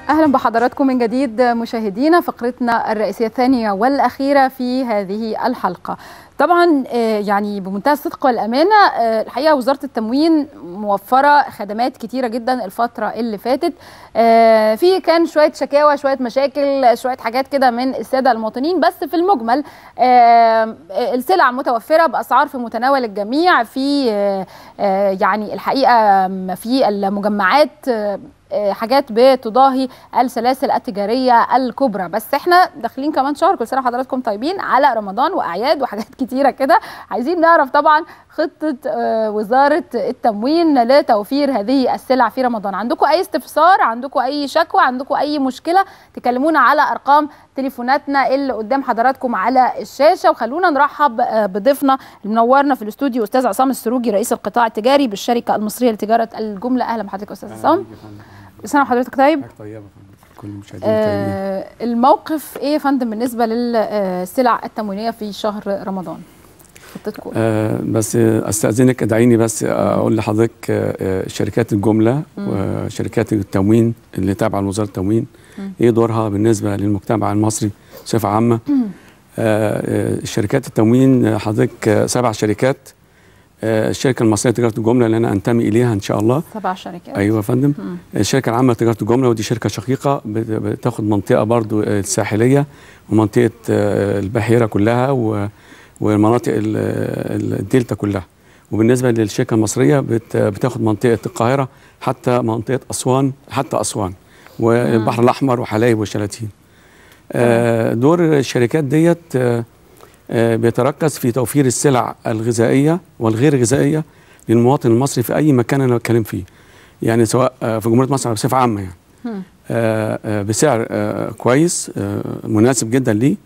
اهلا بحضراتكم من جديد مشاهدينا فقرتنا الرئيسيه الثانيه والاخيره في هذه الحلقه طبعا يعني بمنتهى الصدق والامانه الحقيقه وزاره التموين موفره خدمات كتيره جدا الفتره اللي فاتت في كان شويه شكاوى شويه مشاكل شويه حاجات كده من الساده المواطنين بس في المجمل السلع متوفره باسعار في متناول الجميع في يعني الحقيقه في المجمعات حاجات بتضاهي السلاسل التجاريه الكبرى بس احنا داخلين كمان شهر كل سنه وحضراتكم طيبين على رمضان واعياد وحاجات كتيره كده عايزين نعرف طبعا خطه وزاره التموين لتوفير هذه السلع في رمضان عندكم اي استفسار عندكم اي شكوى عندكم اي مشكله تكلمونا على ارقام تليفوناتنا اللي قدام حضراتكم على الشاشه وخلونا نرحب بضيفنا المنورنا في الاستوديو استاذ عصام السروجي رئيس القطاع التجاري بالشركه المصريه لتجاره الجمله اهلا بحضرتك استاذ عصام كل سنه وحضرتك طيب طيبه كل المشاهدين آه الموقف ايه يا فندم بالنسبه للسلع التموينيه في شهر رمضان خطتكم آه بس استاذنك ادعيني بس اقول لحضرتك آه شركات الجمله وشركات التموين اللي تابعه لوزاره التموين ايه دورها بالنسبه للمجتمع المصري بصفه عامه آه شركات التموين حضرتك سبع شركات الشركه المصريه لتجاره الجمله اللي انا انتمي اليها ان شاء الله سبع شركات ايوه يا فندم الشركه العامه لتجاره الجمله ودي شركه شقيقه بتاخد منطقه برضو الساحليه ومنطقه البحيره كلها ومناطق الدلتا كلها وبالنسبه للشركه المصريه بتاخد منطقه القاهره حتى منطقه اسوان حتى اسوان والبحر الاحمر وحلايب وشلاتين دور الشركات ديت بيتركز في توفير السلع الغذائيه والغير غذائيه للمواطن المصري في اي مكان انا بتكلم فيه يعني سواء في جمهوريه مصر بصفه عامه يعني بسعر كويس مناسب جدا ليه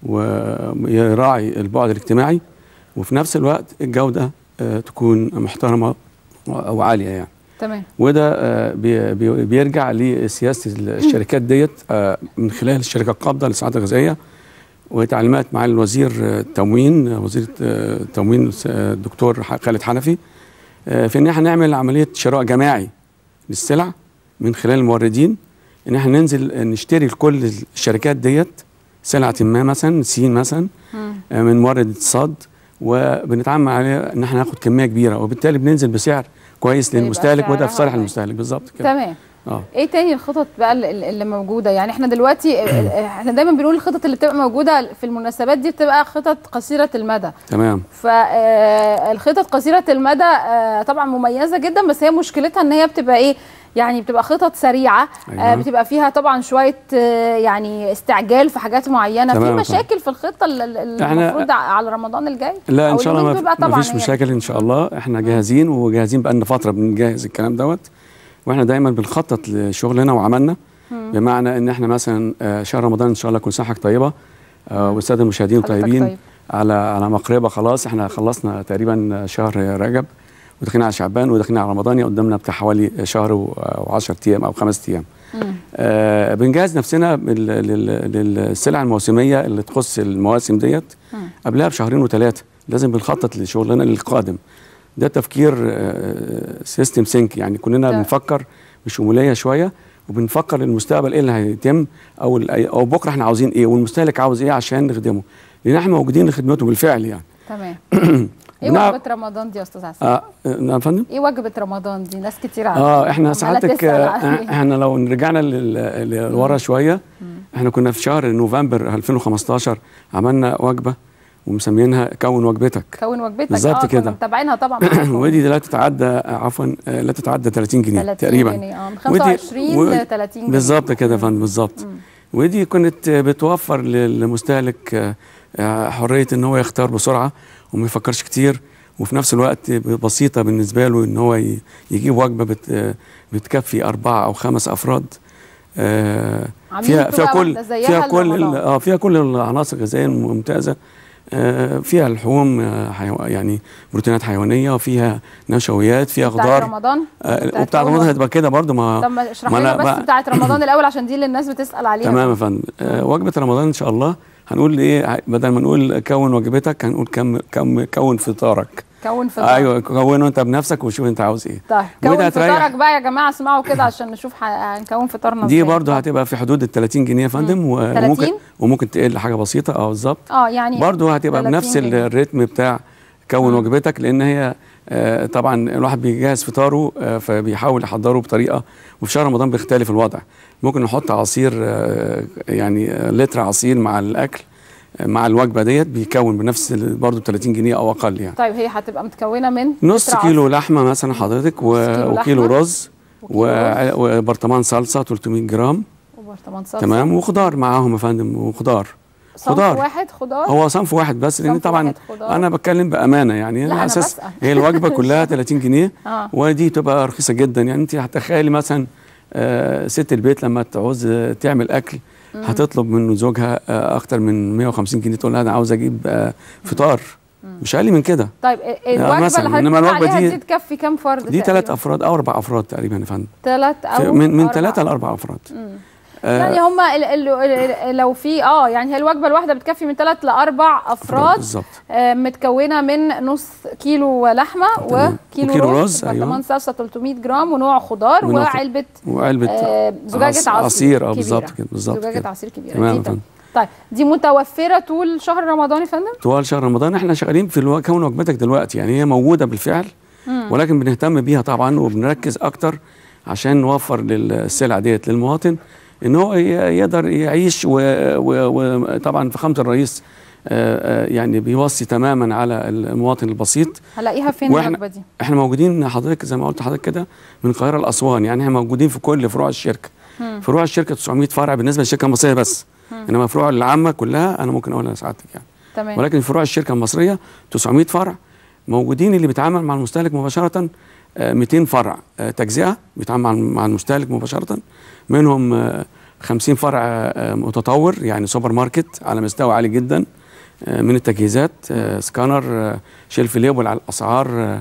ويراعي البعد الاجتماعي وفي نفس الوقت الجوده تكون محترمه وعاليه يعني تمام وده بيرجع لسياسه الشركات ديت من خلال الشركه القابضه للساعات الغذائيه وتعليمات معالي الوزير التموين وزير التموين الدكتور خالد حنفي في ان احنا نعمل عمليه شراء جماعي للسلع من خلال الموردين ان احنا ننزل نشتري لكل الشركات ديت سلعه ما مثلا سين مثلا من مورد اتصاد وبنتعامل عليه ان احنا ناخد كميه كبيره وبالتالي بننزل بسعر كويس للمستهلك وده في صالح المستهلك بالظبط كده تمام آه. ايه تاني الخطط بقى اللي موجوده يعني احنا دلوقتي احنا دايما بنقول الخطط اللي بتبقى موجوده في المناسبات دي بتبقى خطط قصيره المدى تمام فالخطط قصيره المدى طبعا مميزه جدا بس هي مشكلتها ان هي بتبقى ايه يعني بتبقى خطط سريعه أيوة. بتبقى فيها طبعا شويه يعني استعجال في حاجات معينه في مشاكل في الخطه المفروض على رمضان الجاي لا ان شاء الله ما فيش مشاكل ان شاء الله احنا جاهزين وجاهزين بقالنا فتره بنجهز الكلام دوت واحنا دايما بنخطط لشغلنا وعملنا بمعنى ان احنا مثلا شهر رمضان ان شاء الله كل سنه حضرتك طيبه والساده المشاهدين طيبين طيب. على على مقربه خلاص احنا خلصنا تقريبا شهر رجب وداخلين على شعبان وداخلين على رمضان قدامنا بتاع حوالي شهر و10 ايام او خمس ايام آه بنجهز نفسنا للسلع الموسميه اللي تخص المواسم ديت قبلها بشهرين وثلاثه لازم بنخطط لشغلنا للقادم ده تفكير آه سيستم سينك يعني كلنا بنفكر بشموليه شويه وبنفكر للمستقبل ايه اللي هيتم او او بكره احنا عاوزين ايه والمستهلك عاوز ايه عشان نخدمه لان احنا موجودين لخدمته بالفعل يعني تمام ايه وجبه رمضان دي يا استاذ عسل؟ اه نعم فندم؟ ايه وجبه رمضان دي؟ ناس كتير عارفه اه احنا ساعتك احنا لو رجعنا لورا شويه احنا كنا في شهر نوفمبر 2015 عملنا وجبه ومسمينها كون وجبتك كون وجبتك بالظبط كده متابعينها طبعا ودي لا تتعدى عفوا لا تتعدى 30 جنيه 30 تقريبا جنيه اه من 25 ل 30 جنيه بالظبط كده يا فندم بالظبط ودي كانت بتوفر للمستهلك حريه ان هو يختار بسرعه وما يفكرش كتير وفي نفس الوقت بسيطه بالنسبه له ان هو يجيب وجبه بت بتكفي اربعه او خمس افراد فيها فيها كل فيها كل اه فيها كل العناصر الغذائيه الممتازه فيها لحوم يعني بروتينات حيوانيه وفيها نشويات فيها خضار رمضان وبتاع رمضان هتبقى كده برضه ما طب اشرح لنا بس بتاعت رمضان الاول عشان دي اللي الناس بتسال عليها تمام يا فندم وجبه رمضان ان شاء الله هنقول ايه بدل ما نقول كون وجبتك هنقول كم كم كون فطارك كون فطار ايوه كونه انت بنفسك وشوف انت عاوز ايه طيب كون فطارك بقى يا جماعه اسمعوا كده عشان نشوف هنكون فطارنا دي برضه هتبقى في حدود ال 30 جنيه يا فندم وممكن وممكن تقل حاجه بسيطه اه بالظبط اه يعني برضه هتبقى بنفس الريتم بتاع كون وجبتك لان هي آه طبعا الواحد بيجهز فطاره آه فبيحاول يحضره بطريقه وفي شهر رمضان بيختلف الوضع ممكن نحط عصير آه يعني لتر عصير مع الاكل مع الوجبه ديت بيكون بنفس برضه 30 جنيه او اقل يعني طيب هي هتبقى متكونه من نص كيلو لحمه مثلا حضرتك و... وكيلو رز وبرطمان صلصه 300 جرام وبرطمان صلصه تمام وخضار معاهم يا فندم وخضار صنف خضار واحد خضار هو صنف واحد بس لان طبعا انا بتكلم بامانه يعني على اساس هي الوجبه كلها 30 جنيه آه. ودي تبقى رخيصه جدا يعني انت هتخيلي مثلا آه ست البيت لما تعوز تعمل اكل مم. هتطلب من زوجها آه اكتر من 150 جنيه تقول لها انا عاوز اجيب آه فطار مم. مش اقل من كده طيب الوجبه مثلا اللي انما الوجبه دي, دي تكفي كام فرد دي ثلاث افراد او اربع افراد تقريبا يا فندم ثلاث او من من ثلاثه لاربع افراد مم. يعني هم لو في اه يعني هي الوجبه الواحده بتكفي من ثلاث لاربع افراد بالظبط آه متكونه من نص كيلو لحمه وكيلو وكيلو رز ايوه صلصه 300 جرام ونوع خضار وعلبه وعلبه آه زجاجه عصير عصير اه بالظبط كده بالظبط زجاجه عصير كبيره تمام دي طيب دي متوفره طول شهر رمضان يا فندم؟ طوال شهر رمضان احنا شغالين في الو... كون وجبتك دلوقتي يعني هي موجوده بالفعل مم. ولكن بنهتم بيها طبعا وبنركز اكتر عشان نوفر للسلع ديت للمواطن ان هو يقدر يعيش وطبعا فخامه الرئيس يعني بيوصي تماما على المواطن البسيط هلاقيها فين الوجبه دي؟ احنا موجودين حضرتك زي ما قلت لحضرتك كده من القاهره لاسوان يعني احنا موجودين في كل فروع الشركه مم. فروع الشركه 900 فرع بالنسبه للشركه المصريه بس مم. انما فروع العامه كلها انا ممكن اقولها لسعادتك يعني تمام. ولكن فروع الشركه المصريه 900 فرع موجودين اللي بيتعامل مع المستهلك مباشره 200 فرع تجزئه بيتعامل مع المستهلك مباشره منهم 50 فرع متطور يعني سوبر ماركت على مستوى عالي جدا من التجهيزات سكانر شيلف ليبل على الاسعار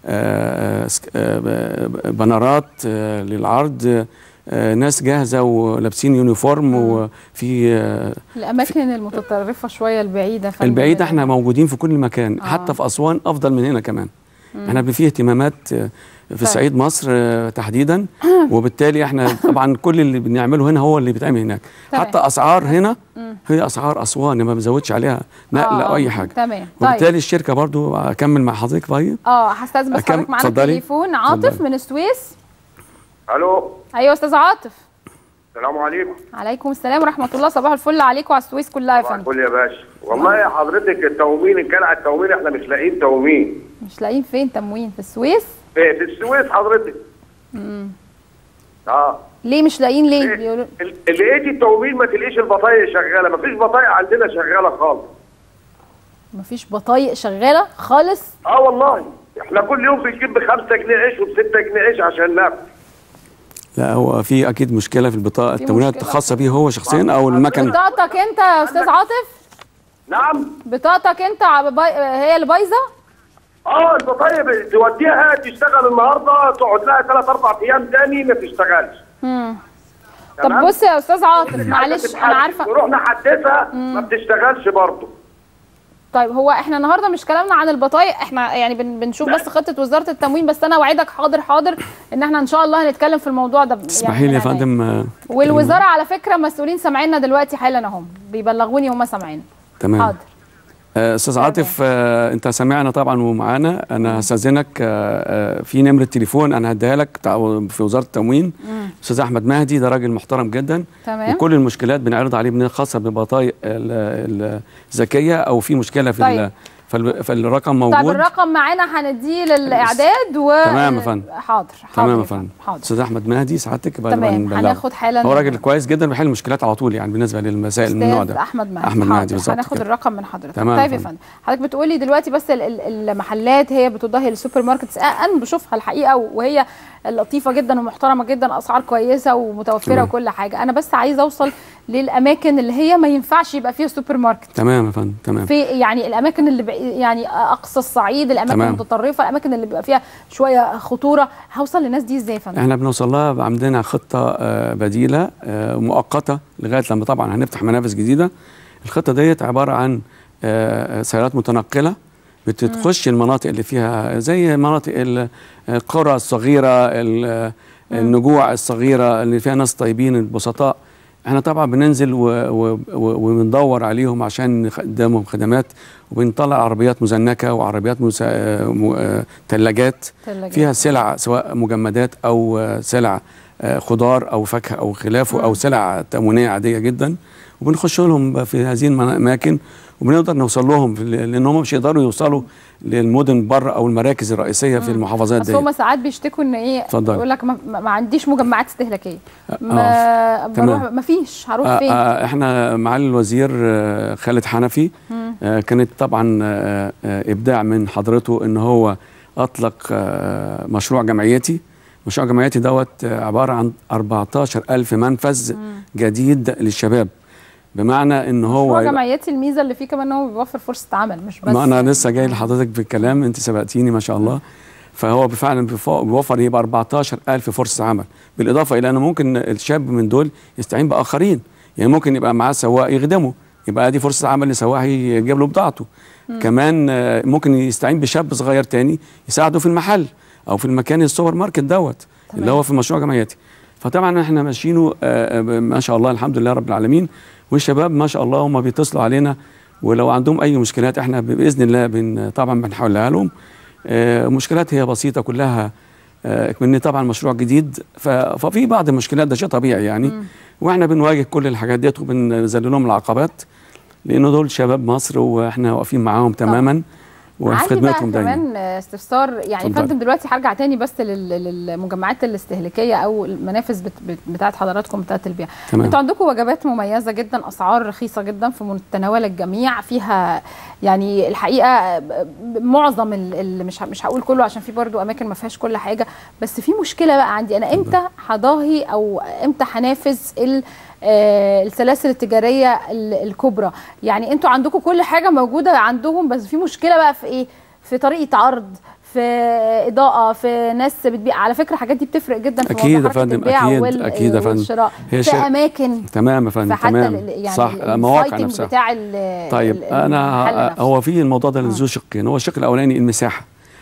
بنرات للعرض ناس جاهزه ولابسين يونيفورم وفي الاماكن المتطرفه شويه البعيده البعيده احنا موجودين في كل مكان آه. حتى في اسوان افضل من هنا كمان مم. احنا فيه اهتمامات في صعيد مصر تحديدا وبالتالي احنا طبعا كل اللي بنعمله هنا هو اللي بيتعمل هناك طيب. حتى اسعار هنا هي اسعار اسوان ما بزودش عليها نقل او اي حاجه تمام وبالتالي طيب. الشركه برضو اكمل مع حضرتك طيب اه هستاذن بس حضرتك معانا تليفون عاطف فضلي. من السويس الو ايوه استاذ عاطف السلام عليكم عليكم السلام ورحمه الله صباح الفل عليكم وعلى السويس كلها يا فندم الفل يا باشا والله يا حضرتك التومين ان كان على التومين احنا مش لاقيين تومين مش لاقيين فين تموين في السويس في, في السويس حضرتك امم اه ليه مش لاقيين ليه إيه؟ بيقولوا لقيتي التومين ما تلاقيش البطايق شغاله ما فيش بطايق عندنا شغاله خالص ما فيش بطايق شغاله خالص اه والله احنا كل يوم بنجيب ب 5 جنيه عيش وب 6 جنيه عيش عشان ناكل لا هو في اكيد مشكله في البطاقه التموينات الخاصه بيه هو شخصيا او المكن بطاقتك انت يا استاذ عاطف نعم بطاقتك انت هي اللي بايظه اه البطايق توديها تشتغل النهارده تقعد لها ثلاث اربع ايام تاني ما تشتغلش امم طب بص يا استاذ عاطف معلش انا عارفه ورحنا حدثها ما بتشتغلش برضه طيب هو احنا النهارده مش كلامنا عن البطايق احنا يعني بن بنشوف بس خطه وزاره التموين بس انا اوعدك حاضر حاضر ان احنا ان شاء الله هنتكلم في الموضوع ده اسمحي يعني لي يا فندم والوزاره على فكره مسؤولين سامعيننا دلوقتي حالا اهم بيبلغوني هم سامعين تمام حاضر استاذ عاطف آه انت سامعنا طبعا ومعانا انا هستاذنك آه في نمره تليفون انا هديها لك في وزاره التموين استاذ احمد مهدي ده راجل محترم جدا تمام وكل المشكلات بنعرض عليه خاصه ببطايق الذكيه او في مشكله في طيب. فالرقم موجود طيب الرقم معانا هنديه للاعداد و تمام يا فندم حاضر تمام يا فندم استاذ احمد مهدي سعادتك تمام هناخد حالا هو راجل كويس جدا بيحل المشكلات على طول يعني بالنسبه للمسائل من النوع ده احمد مهدي احمد مهدي بالظبط هناخد الرقم من حضرتك تمام طيب يا فندم حضرتك بتقولي دلوقتي بس المحلات هي بتضاهي السوبر ماركتس انا بشوفها الحقيقه وهي لطيفه جدا ومحترمه جدا اسعار كويسه ومتوفره تمام. وكل حاجه انا بس عايزه اوصل للاماكن اللي هي ما ينفعش يبقى فيها سوبر ماركت تمام يا فندم تمام في يعني الاماكن اللي يعني اقصى الصعيد الاماكن تمام. المتطرفه الاماكن اللي بيبقى فيها شويه خطوره هوصل للناس دي ازاي يا فندم احنا بنوصل لها عندنا خطه بديله مؤقته لغايه لما طبعا هنفتح منافذ جديده الخطه ديت عباره عن سيارات متنقله بتخش المناطق اللي فيها زي مناطق القرى الصغيره النجوع الصغيره اللي فيها ناس طيبين البسطاء احنا طبعا بننزل وبندور عليهم عشان نقدمهم خدمات وبنطلع عربيات مزنكه وعربيات مسا... ثلاجات فيها سلع سواء مجمدات او سلع خضار او فاكهه او خلافه او سلع تموينيه عاديه جدا وبنخش لهم في هذه الاماكن وبنقدر نوصل لهم لان هم مش يقدروا يوصلوا للمدن بره او المراكز الرئيسيه في المحافظات دي بس هم ساعات بيشتكوا ان ايه يقول لك ما, ما عنديش مجمعات استهلاكيه ما آه. بروح ما فيش هروح آه فين آه احنا معالي الوزير آه خالد حنفي آه كانت طبعا آه ابداع من حضرته ان هو اطلق آه مشروع جمعيتي مشروع جمعيتي دوت عباره عن 14000 منفذ مم. جديد للشباب بمعنى ان هو مشروع جمعيتي الميزه اللي فيه كمان ان هو بيوفر فرصه عمل مش بس ما انا لسه جاي لحضرتك في الكلام انت سبقتيني ما شاء الله فهو فعلا بيوفر يبقى 14000 فرصه عمل بالاضافه الى ان ممكن الشاب من دول يستعين باخرين يعني ممكن يبقى معاه سواق يخدمه يبقى دي فرصه عمل لسواق يجيب له بضاعته مم. كمان ممكن يستعين بشاب صغير تاني يساعده في المحل او في المكان السوبر ماركت دوت تمام. اللي هو في مشروع جمعيتي فطبعا احنا ماشيينه ما شاء الله الحمد لله رب العالمين والشباب ما شاء الله هم بيتصلوا علينا ولو عندهم اي مشكلات احنا باذن الله بن طبعا بنحلها لهم اه مشكلات هي بسيطه كلها اه من طبعا مشروع جديد ففي بعض المشكلات ده شيء طبيعي يعني م. واحنا بنواجه كل الحاجات ديت وبنذل لهم العقبات لانه دول شباب مصر واحنا واقفين معاهم تماما وفي خدمتهم دايما كمان استفسار يعني فندم دلوقتي هرجع تاني بس للمجمعات الاستهلاكيه او المنافذ بتاعت حضراتكم بتاعت البيع انتوا عندكم وجبات مميزه جدا اسعار رخيصه جدا في متناول الجميع فيها يعني الحقيقه معظم اللي مش مش هقول كله عشان في برضو اماكن ما فيهاش كل حاجه بس في مشكله بقى عندي انا امتى هضاهي او امتى هنافذ آه السلاسل التجاريه الكبرى يعني انتوا عندكم كل حاجه موجوده عندهم بس في مشكله بقى في ايه في طريقه عرض في اضاءه في ناس بتبيع على فكره الحاجات دي بتفرق جدا في اكيد يا فندم اكيد وال... اكيد يا فندم والشراء في ش... اماكن تمام يا فندم تمام يعني صح المواقع نفسها بتاع طيب انا هو في الموضوع ده ذو شقين هو الشق الاولاني المساحه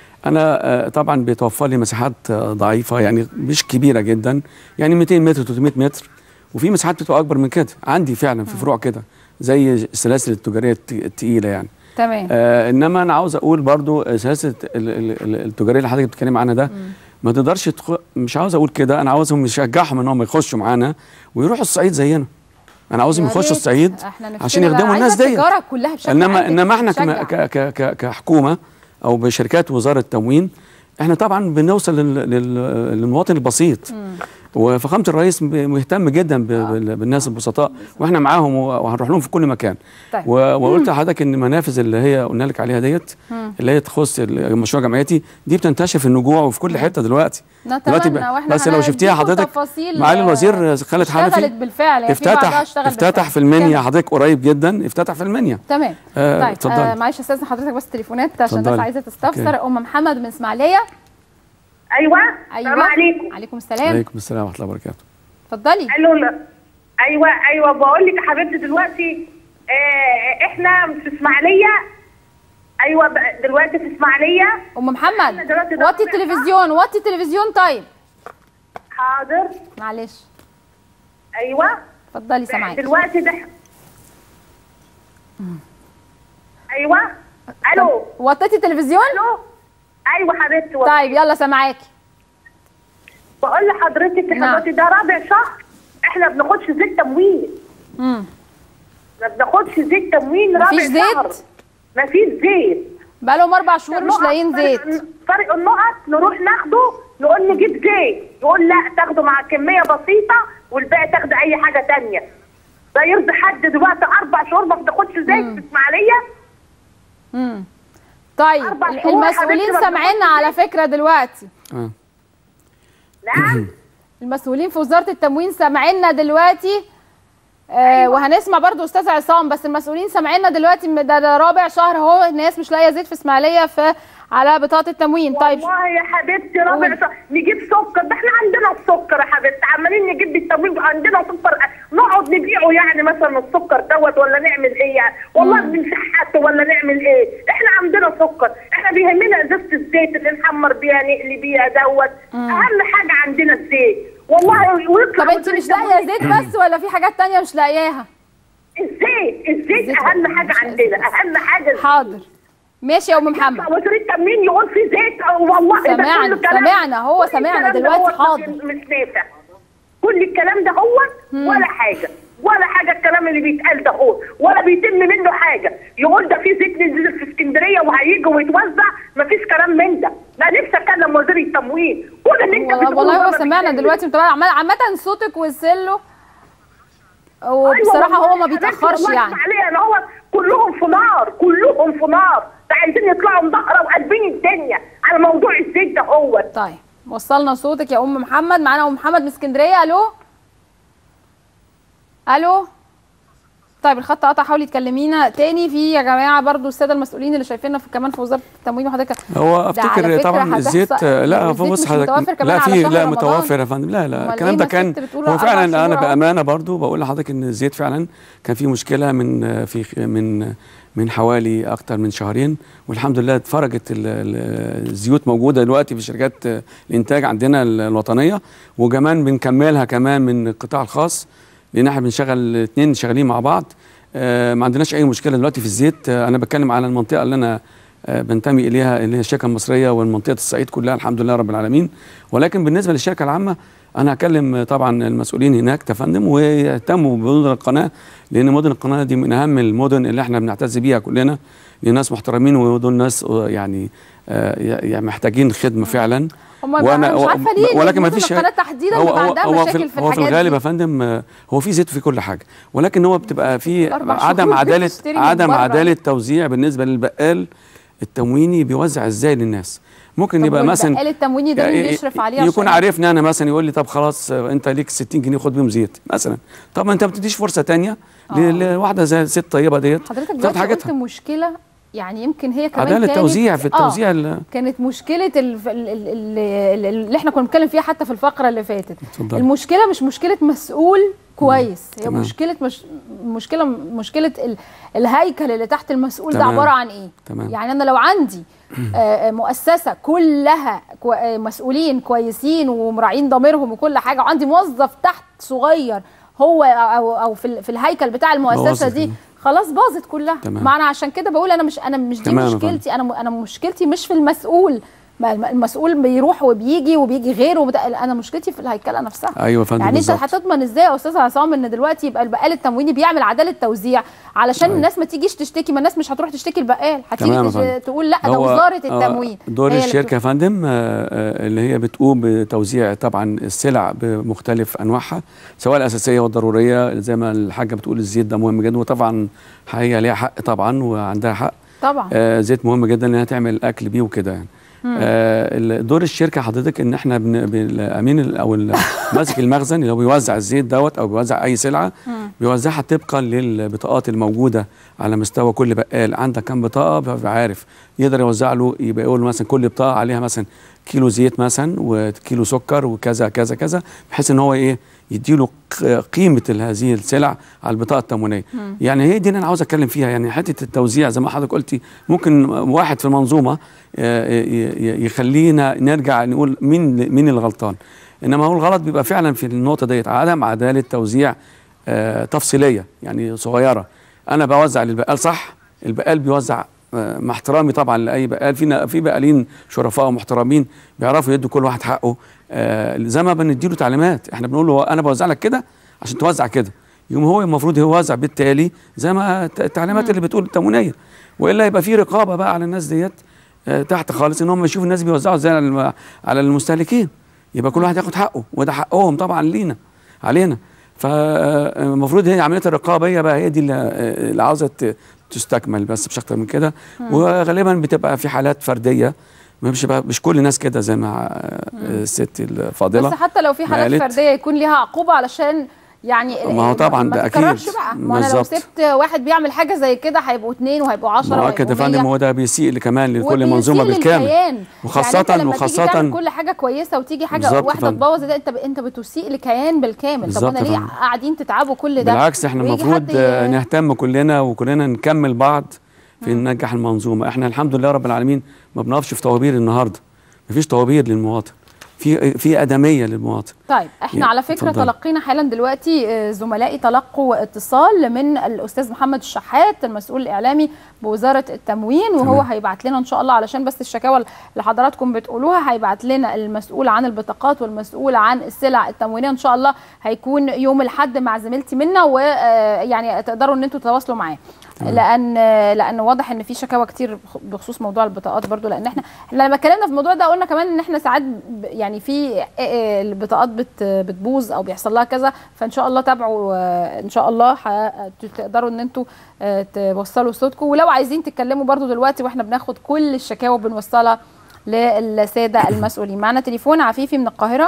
انا طبعا بيتوفر لي مساحات ضعيفه يعني مش كبيره جدا يعني 200 متر 300 متر وفي مساحات بتبقى اكبر من كده عندي فعلا في فروع كده زي السلاسل التجاريه الثقيله يعني تمام آه انما انا عاوز اقول برضو السلاسل التجاريه اللي حضرتك بتتكلم عنها ده مم. ما تقدرش تخ... مش عاوز اقول كده انا عاوزهم نشجعهم ان هم يخشوا معانا ويروحوا الصعيد زينا انا عاوزهم يخشوا الصعيد عشان يخدموا الناس ديت كلها بشكل انما انما احنا ك... ك... ك... كحكومه او بشركات وزاره التموين احنا طبعا بنوصل لل... لل... للمواطن البسيط مم. وفخامه الرئيس مهتم جدا بالناس البسطاء واحنا معاهم وهنروح لهم في كل مكان طيب. وقلت لحضرتك ان المنافذ اللي هي قلنا لك عليها ديت اللي هي تخص مشروع جمعيتي دي بتنتشر في النجوع وفي كل حته دلوقتي دلوقتي بس لو شفتيها حضرتك معالي الوزير خالد حنفي بالفعل افتتح افتتح في المنيا حضرتك قريب جدا افتتح في المنيا تمام آه طيب آه معلش استاذن حضرتك بس تليفونات عشان الناس عايزه تستفسر ام محمد من اسماعيليه ايوه ايوه السلام عليكم عليكم السلام عليكم السلام ورحمه الله وبركاته اتفضلي الو ايوه ايوه بقول لك يا حبيبتي دلوقتي آه احنا في اسماعيليه ايوه دلوقتي في اسماعيليه ام محمد وطي التلفزيون وطي التلفزيون طيب حاضر معلش ايوه اتفضلي سامعاكي دلوقتي ده ايوه الو وطيتي التلفزيون الو ايوه حبيبتي طيب يلا سامعاكي بقول لحضرتك يا حضرتك ده رابع شهر احنا ما بناخدش زيت تموين امم ما بناخدش زيت تموين رابع مفيش شهر زيت مفيش زيت بقالهم اربع شهور مش لاقيين زيت فرق النقط نروح ناخده نقول نجيب زيت يقول لا تاخده مع كميه بسيطه والباقي تاخد اي حاجه تانية ده يرضي حد دلوقتي اربع شهور ما بتاخدش زيت في اسماعيليه امم طيب المسؤولين سامعيننا على فكره دلوقتي آه. نعم المسؤولين في وزاره التموين سامعيننا دلوقتي آه أيوة. وهنسمع برضو استاذ عصام بس المسؤولين سامعيننا دلوقتي ده, ده رابع شهر اهو الناس مش لاقيه زيت في اسماعيليه في على بطاقه التموين طيب والله يا حبيبتي رابع شهر نجيب سكر ده احنا عندنا السكر يا حبيبتي عمالين نجيب بالتموين عندنا سكر نقعد نبيعه يعني مثلا السكر دوت ولا نعمل ايه يعني والله بنشحته ولا نعمل ايه احنا عندنا سكر الدنيا دوت اهم حاجه عندنا الزيت والله ويطلع طب انت مش لاقيه زيت بس ولا في حاجات تانية مش لاقياها الزيت الزيت الزيت اهم حاجه عندنا اهم حاجه الزيت. حاضر ماشي يا ام محمد وزير التموين يقول في زيت والله ده سمعنا- كله كلام. سمعنا، هو كل سمعنا الكلام ده دلوقتي، هو حاضر. مش نافع كل الكلام ده هو ولا حاجه ولا حاجه الكلام اللي بيتقال ده هو ولا بيتم منه حاجه يقول ده في زيت نزل في اسكندريه وهيجي ويتوزع مفيش كلام من ده لا نفسي اكلم وزير التموين كل اللي انت والله بتقوله والله ده هو ما سمعنا بيتم. دلوقتي متابعة عمال- عامة صوتك وصل له وبصراحة أيوة هو ما والله بيتأخرش والله يعني عليه انا هو كلهم في نار كلهم في نار ده عايزين يطلعوا مظاهره وقلبين الدنيا على موضوع الزيت ده هو طيب وصلنا صوتك يا ام محمد معانا ام محمد من اسكندريه الو الو طيب الخط قطع حاولي تكلمينا تاني في يا جماعه برضو الساده المسؤولين اللي شايفيننا في كمان في وزاره التموين وحضرتك هو ده على افتكر فكرة طبعا هتحصل- الزيت لا الزيت بص مش متوفر حضرتك كمان لا على في شهر لا رمضان. متوفر يا فندم لا أمال لا إيه الكلام ما ده الست كان بتقول هو أربع فعلا شهور انا أهو. بامانه برضو بقول لحضرتك ان الزيت فعلا كان في مشكله من في من من حوالي اكتر من شهرين والحمد لله اتفرجت ال- ال- الزيوت موجوده دلوقتي في شركات الانتاج عندنا الوطنيه وكمان بنكملها كمان من القطاع الخاص لان احنا بنشغل اثنين شغالين مع بعض آه، ما عندناش اي مشكله دلوقتي في الزيت آه، انا بتكلم على المنطقه اللي انا آه، بنتمي اليها اللي هي الشركه المصريه ومنطقه الصعيد كلها الحمد لله رب العالمين ولكن بالنسبه للشركه العامه انا هكلم آه، طبعا المسؤولين هناك يا فندم ويهتموا بمدن القناه لان مدن القناه دي من اهم المدن اللي احنا بنعتز بيها كلنا لناس محترمين ودول ناس آه، يعني آه، يعني محتاجين خدمه فعلا هم انا مش عارفه ليه ولكن ما مدن فيش القناه تحديدا بيبقى عندها هو مشاكل في, في هو في الحاجات الغالب دي. يا فندم آه، هو في زيت في كل حاجه ولكن هو بتبقى في أربع عدم شهور عداله بتشتري من عدم بره. عداله توزيع بالنسبه للبقال التمويني بيوزع ازاي للناس ممكن طب يبقى مثلا والبقال التمويني ده مين ي- بيشرف عليه يكون عشان- عارفني انا مثلا يقول لي طب خلاص آه، انت ليك 60 جنيه خد بيهم زيت مثلا طب ما انت ما بتديش فرصه تانية ل- لواحده زي الست طيبه ديت حضرتك تاخد دلوقتي قلت حاجتها مشكله يعني يمكن هي كمان عداله كانت توزيع في آه، التوزيع ال- كانت مشكله ال- ال- ال- ال- اللي احنا كنا بنتكلم فيها حتى في الفقره اللي فاتت اتفضلي. المشكله مش مشكله مسؤول كويس هي تمام. مشكله مش مشكله مشكله ال- الهيكل اللي تحت المسؤول ده تمام. عباره عن ايه تمام. يعني انا لو عندي آه، آه، مؤسسه كلها كو- آه، مسؤولين كويسين ومراعين ضميرهم وكل حاجه وعندي موظف تحت صغير هو او او في ال- في الهيكل بتاع المؤسسه بوظت. دي خلاص باظت كلها تمام. ما انا عشان كده بقول انا مش انا مش دي تمام يا فندم. مشكلتي انا م- انا مشكلتي مش في المسؤول ما الم- المسؤول بيروح وبيجي وبيجي غيره وبدا انا مشكلتي في الهيكله نفسها ايوه يا فندم يعني انت بالظبط. هتضمن ازاي يا استاذ عصام ان دلوقتي يبقى البقال التمويني بيعمل عداله توزيع علشان أيوة. الناس ما تيجيش تشتكي ما الناس مش هتروح تشتكي البقال هتيجي تمام يا تش- فندم. تقول لا ده هو- وزاره آه، التموين دور هي اللي الشركه يا فندم آه، آه، اللي هي بتقوم بتوزيع طبعا السلع بمختلف انواعها سواء الاساسيه والضروريه زي ما الحاجه بتقول الزيت ده مهم جدا وطبعا هي ليها حق طبعا وعندها حق طبعا آه زيت مهم جدا انها تعمل اكل بيه وكده يعني آه ال- دور الشركه حضرتك ان احنا بن- بالامين ال- او ال- ماسك المخزن اللي هو بيوزع الزيت دوت او بيوزع اي سلعه بيوزعها طبقا للبطاقات الموجوده على مستوى كل بقال عندك كم بطاقه بيبقى عارف يقدر يوزع له يبقى يقول له مثلا كل بطاقه عليها مثلا كيلو زيت مثلا وكيلو سكر وكذا كذا كذا بحيث ان هو ايه يديله ق- قيمه ال- هذه السلع على البطاقه التموينيه يعني هي دي اللي انا عاوز اتكلم فيها يعني حته التوزيع زي ما حضرتك قلتي ممكن واحد في المنظومه آه، ي- ي- يخلينا نرجع نقول مين مين الغلطان انما هو الغلط بيبقى فعلا في النقطه ديت عدم عداله توزيع آه، تفصيليه يعني صغيره انا بوزع للبقال صح البقال بيوزع آه، مع احترامي طبعا لاي بقال في في بقالين شرفاء ومحترمين بيعرفوا يدوا كل واحد حقه آه، زي ما بنديله تعليمات احنا بنقول له انا بوزع لك كده عشان توزع كده يوم هو المفروض يوزع بالتالي زي ما الت- التعليمات اللي بتقول التموينيه والا يبقى في رقابه بقى على الناس ديت آه، تحت خالص ان هم يشوفوا الناس بيوزعوا ازاي على الم- على المستهلكين يبقى كل واحد ياخد حقه وده حقهم طبعا لينا علينا فالمفروض هي عمليه الرقابيه بقى هي دي اللي اللي عاوزه ت- تستكمل بس مش اكتر من كده وغالبا بتبقى في حالات فرديه مش بقى مش كل الناس كده زي ما آه، الست الفاضله بس حتى لو في حالات قالت. فرديه يكون ليها عقوبه علشان يعني ما هو طبعاً ما ده أكيد. تتكررش بقى ما انا لو بالظبط. سبت واحد بيعمل حاجه زي كده هيبقوا اثنين وهيبقوا 10 ما كده يا فندم هو ده بيسيء كمان لكل وبيسيء منظومه بالكامل للكيان. وخاصة- يعني انت لما تيجي وخاصة- تعمل كل حاجه كويسه وتيجي حاجه بالظبط واحده فندم. تبوظ ده انت ب... انت بتسيء لكيان بالكامل طب بالظبط انا ليه فندم. قاعدين تتعبوا كل ده بالعكس احنا ويجي المفروض حد ي- آه، نهتم كلنا وكلنا نكمل بعض في ننجح المنظومه احنا الحمد لله رب العالمين ما بنقفش في طوابير النهارده مفيش طوابير للمواطن في في ادميه للمواطن طيب احنا على فكره اتفضل. تلقينا حالا دلوقتي آه، زملائي تلقوا اتصال من الاستاذ محمد الشحات المسؤول الاعلامي بوزاره التموين وهو تمام. هيبعت لنا ان شاء الله علشان بس الشكاوى اللي حضراتكم بتقولوها هيبعت لنا المسؤول عن البطاقات والمسؤول عن السلع التموينيه ان شاء الله هيكون يوم الاحد مع زميلتي منا ويعني تقدروا ان انتوا تتواصلوا معاه لان لان واضح ان في شكاوى كتير بخصوص موضوع البطاقات برضو لان احنا احنا لما اتكلمنا في الموضوع ده قلنا كمان ان احنا ساعات ب- يعني في آه، آه، البطاقات بت بتبوظ او بيحصل لها كذا فان شاء الله تابعوا آه، ان شاء الله ح- تقدروا ان انتوا آه، توصلوا صوتكم ولو عايزين تتكلموا برضو دلوقتي واحنا بناخد كل الشكاوى وبنوصلها للساده المسؤولين معنا تليفون عفيفي من القاهره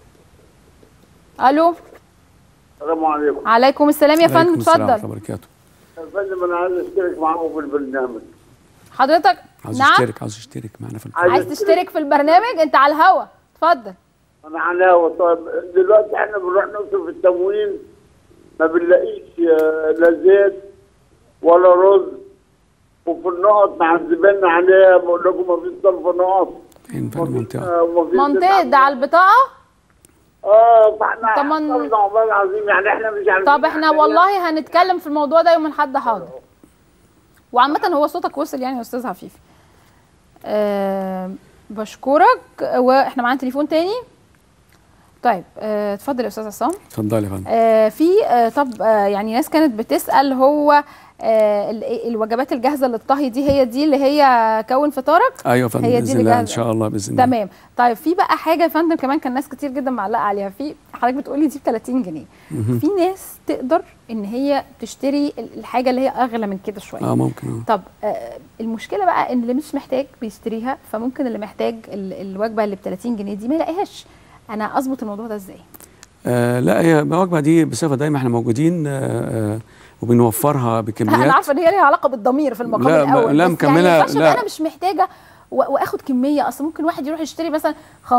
الو السلام عليكم عليكم السلام يا فندم عليكم السلام ورحمه اتفضل الله وبركاته يا فندم انا عايز اشترك معاكم في البرنامج حضرتك عاوز نعم يشترك عاوز يشترك معنا في عايز تشترك في البرنامج انت على الهوا اتفضل انا علاوه طيب دلوقتي احنا بنروح نصرف التموين ما بنلاقيش آه، لا زيت ولا رز وفي النقط معذبين عليها بقول لكم ما فيش صرف نقط فين في ومفيش- المنطقه آه، ومفيش منطقه ده على البطاقه اه فاحنا طب ما ن- حصلنا والله العظيم يعني احنا مش عارفين طب احنا نعمل إيه. والله هنتكلم في الموضوع ده يوم الاحد حاضر وعامة هو صوتك وصل يعني يا استاذ عفيفي أه بشكرك واحنا معانا تليفون تاني طيب آه، اتفضل يا استاذ عصام اتفضلي يا فندم آه، في آه، طب آه، يعني ناس كانت بتسال هو آه، ال- الوجبات الجاهزه للطهي دي هي دي اللي هي كون فطارك ايوه يا فندم هي دي باذن اللي الله ان جاهزة. شاء الله باذن الله تمام طيب في بقى حاجه يا فندم كمان كان ناس كتير جدا معلقه عليها في حضرتك بتقولي دي ب 30 جنيه في ناس تقدر ان هي تشتري ال- الحاجه اللي هي اغلى من كده شويه اه ممكن اه طب آه المشكله بقى ان اللي مش محتاج بيشتريها فممكن اللي محتاج ال- الوجبه اللي ب 30 جنيه دي ما يلاقيهاش انا اظبط الموضوع ده ازاي آه لا هي الوجبه دي بصفه دايما احنا موجودين آه آه وبنوفرها بكميات انا عارفه ان هي ليها علاقه بالضمير في المقام لا، ما- الاول لا، بس مكملة، يعني ما ينفعش لا. أبقى انا مش محتاجه و- واخد كميه اصل ممكن واحد يروح يشتري مثلا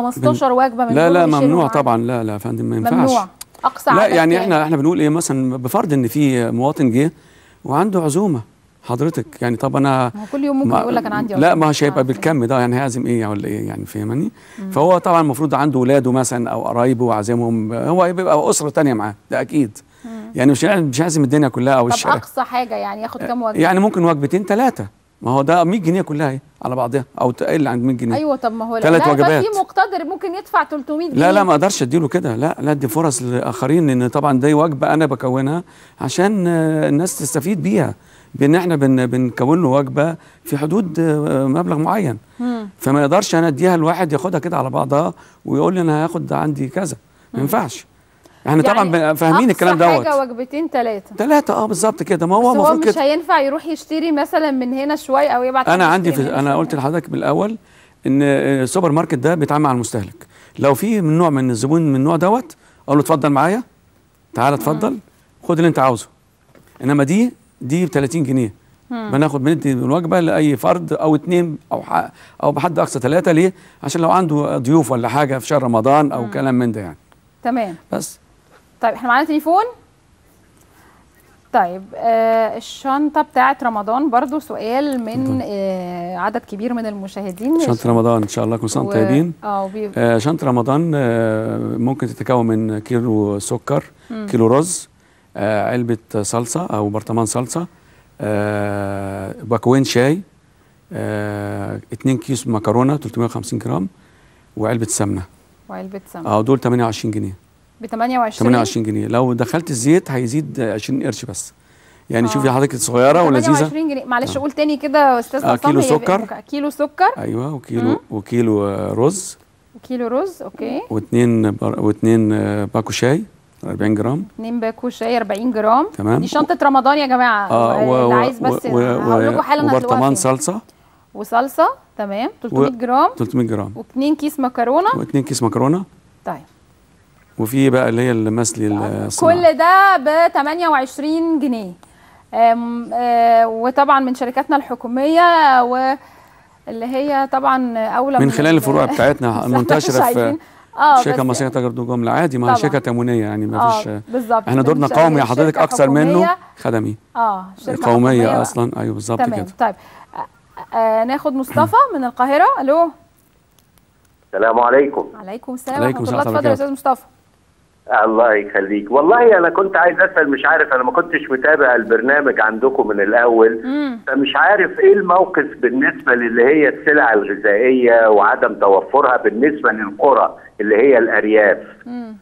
15 وجبه من لا دول لا ويشيلهم ممنوع عنده. طبعا لا لا يا فندم ما ينفعش ممنوع اقصى لا عدد يعني كام؟ احنا احنا بنقول ايه مثلا بفرض ان في مواطن جه وعنده عزومه حضرتك يعني طب انا ما هو كل يوم ممكن ما- يقول لك انا عندي لا عزومة. ما هوش هيبقى عارفة. بالكم ده يعني هيعزم ايه ولا ايه يعني فاهماني فهو طبعا المفروض عنده ولاده مثلا او قرايبه وعازمهم هو بيبقى اسره تانية معاه ده اكيد يعني مش مش عازم الدنيا كلها او طب الشارع اقصى حاجه يعني ياخد كام وجبه يعني ممكن وجبتين ثلاثه ما هو ده 100 جنيه كلها اهي على بعضها او تقل عن 100 جنيه ايوه طب ما هو تلات لا وجبات. في مقتدر ممكن يدفع 300 جنيه لا لا ما اقدرش اديله كده لا لا ادي فرص لاخرين لان طبعا دي وجبه انا بكونها عشان آه، الناس تستفيد بيها بان احنا بن بنكون له وجبه في حدود آه، مبلغ معين فما يقدرش انا اديها لواحد ياخدها كده على بعضها ويقول لي انا هاخد عندي كذا ما ينفعش احنا طبعا بن- فاهمين الكلام أقصى دوت حاجه وجبتين ثلاثه ثلاثه اه بالظبط كده ما بس هو هو المفروض مش كده هينفع يروح يشتري مثلا من هنا شويه او يبعت انا حد عندي يشتري في من هنا انا شوية. قلت لحضرتك بالاول ان السوبر ماركت ده بيتعامل مع المستهلك لو في من نوع من الزبون من النوع دوت اقول له اتفضل معايا تعالى اتفضل خد اللي انت عاوزه انما دي دي ب 30 جنيه بناخد بندي الوجبه لاي فرد او اتنين او ح- او بحد اقصى ثلاثه ليه؟ عشان لو عنده ضيوف ولا حاجه في شهر رمضان او كلام من ده يعني تمام بس طيب احنا معانا تليفون طيب آه الشنطه بتاعت رمضان برضو سؤال من آه عدد كبير من المشاهدين شنطه رمضان ان شاء الله كل سنه و- وانتم طيبين اه وبي... آه، شنطة رمضان آه، ممكن تتكون من كيلو سكر كيلو رز آه، علبة صلصة أو برطمان صلصة آه، باكوين شاي آه، اتنين كيس مكرونة 350 جرام وعلبة سمنة وعلبه سمنه اه دول 28 جنيه ب 28 28 جنيه لو دخلت الزيت هيزيد 20 قرش بس يعني آه. شوفي حضرتك صغيرة ولذيذة 28 جنيه معلش قول تاني كده يا استاذ آه، عصام كيلو هي سكر. مك- كيلو سكر ايوه وكيلو وكيلو آه، رز وكيلو رز اوكي واتنين بر- واتنين آه، باكو شاي 40 جرام 2 باكو شاي 40 جرام تمام. دي شنطه رمضان يا جماعه اه و- اللي و- عايز بس و- و- هقول لكم حالا هتلاقوها وبرطمان فين. صلصه وصلصه تمام 300 جرام 300 جرام واثنين كيس مكرونه واثنين كيس مكرونه طيب وفي بقى اللي هي المسلي الصناعي كل ده ب 28 جنيه أم، آه، وطبعا من شركاتنا الحكوميه واللي هي طبعا اولى من خلال ال- الفروع بتاعتنا مش المنتشره في عايزين- اه الشركه بس- المصريه للتجاره الجمله عادي ما هي طبعا. شركه تموينيه يعني ما فيش اه بالظبط احنا دورنا من قومي يا شركة حضرتك اكثر منه حكومية. خدمي اه شركه قوميه حكومية. اصلا ايوه بالظبط تمام كده طيب آه، آه، ناخد مصطفى من القاهره الو السلام عليكم عليكم السلام عليكم ورحمه الله السلام اتفضل يا استاذ مصطفى الله يخليك والله انا كنت عايز اسال مش عارف انا ما كنتش متابع البرنامج عندكم من الاول امم فمش عارف ايه الموقف بالنسبه للي هي السلع الغذائيه وعدم توفرها بالنسبه للقرى اللي هي الارياف امم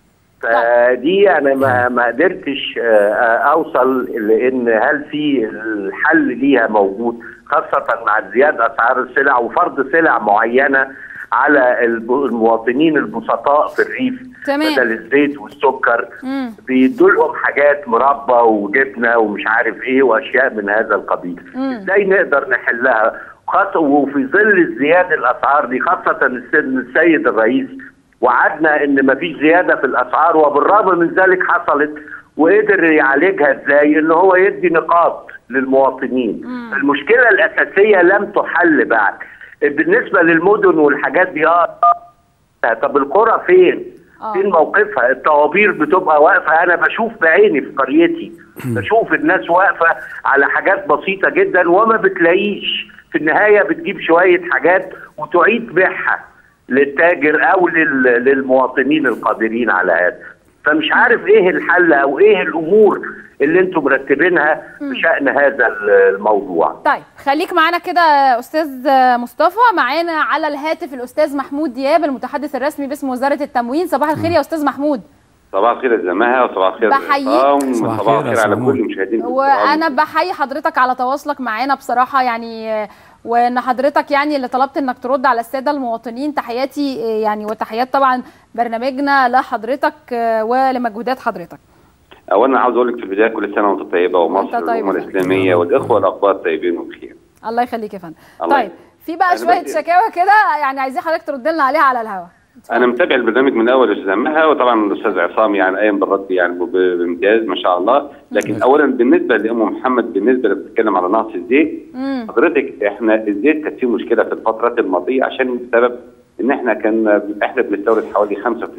فدي انا ما ما قدرتش آه، آه، اوصل لان هل في الحل ليها موجود خاصه مع زياده اسعار السلع وفرض سلع معينه على الب- المواطنين البسطاء في الريف تمام. بدل الزيت والسكر امم بيدوا لهم حاجات مربى وجبنه ومش عارف ايه واشياء من هذا القبيل مم. ازاي نقدر نحلها خاصة وفي ظل زيادة الأسعار دي خاصة السيد السيد الرئيس وعدنا إن مفيش زيادة في الأسعار وبالرغم من ذلك حصلت وقدر يعالجها إزاي إن هو يدي نقاط للمواطنين مم. المشكلة الأساسية لم تحل بعد بالنسبة للمدن والحاجات دي اه طب القرى فين؟ آه. فين موقفها؟ الطوابير بتبقى واقفه انا بشوف بعيني في قريتي بشوف الناس واقفه على حاجات بسيطه جدا وما بتلاقيش في النهايه بتجيب شويه حاجات وتعيد بيعها للتاجر او لل- للمواطنين القادرين على هذا فمش عارف ايه الحل او ايه الامور اللي انتم مرتبينها بشان هذا الموضوع طيب خليك معانا كده يا استاذ مصطفى معانا على الهاتف الاستاذ محمود دياب المتحدث الرسمي باسم وزاره التموين صباح الخير يا استاذ محمود صباح الخير يا زماها وصباح الخير بحييك. للإقام، صباح وصباح الخير يا الخير على سلمون. كل المشاهدين وانا بحيي حضرتك على تواصلك معانا بصراحه يعني آه، وان حضرتك يعني اللي طلبت انك ترد على الساده المواطنين تحياتي آه، يعني وتحيات طبعا برنامجنا لحضرتك آه، ولمجهودات حضرتك اولا عاوز اقول لك في البدايه كل سنه وانت طيبه وأنت ومصر طيب والامه يا فندم. الاسلاميه والاخوه الاخبار طيبين وبخير الله يخليك يا فندم الله طيب يخليك. في بقى أنا شويه بدي- شكاوى كده يعني عايزين حضرتك ترد لنا عليها على الهواء انا متابع البرنامج من اول استاذ زمها وطبعا الاستاذ عصام يعني قايم بالرد يعني ب- بامتياز ما شاء الله لكن اولا بالنسبه لام محمد بالنسبه اللي بتتكلم على نقص الزيت امم حضرتك احنا الزيت كانت فيه مشكله في الفترات الماضيه عشان بسبب ان احنا كان احنا بنستورد حوالي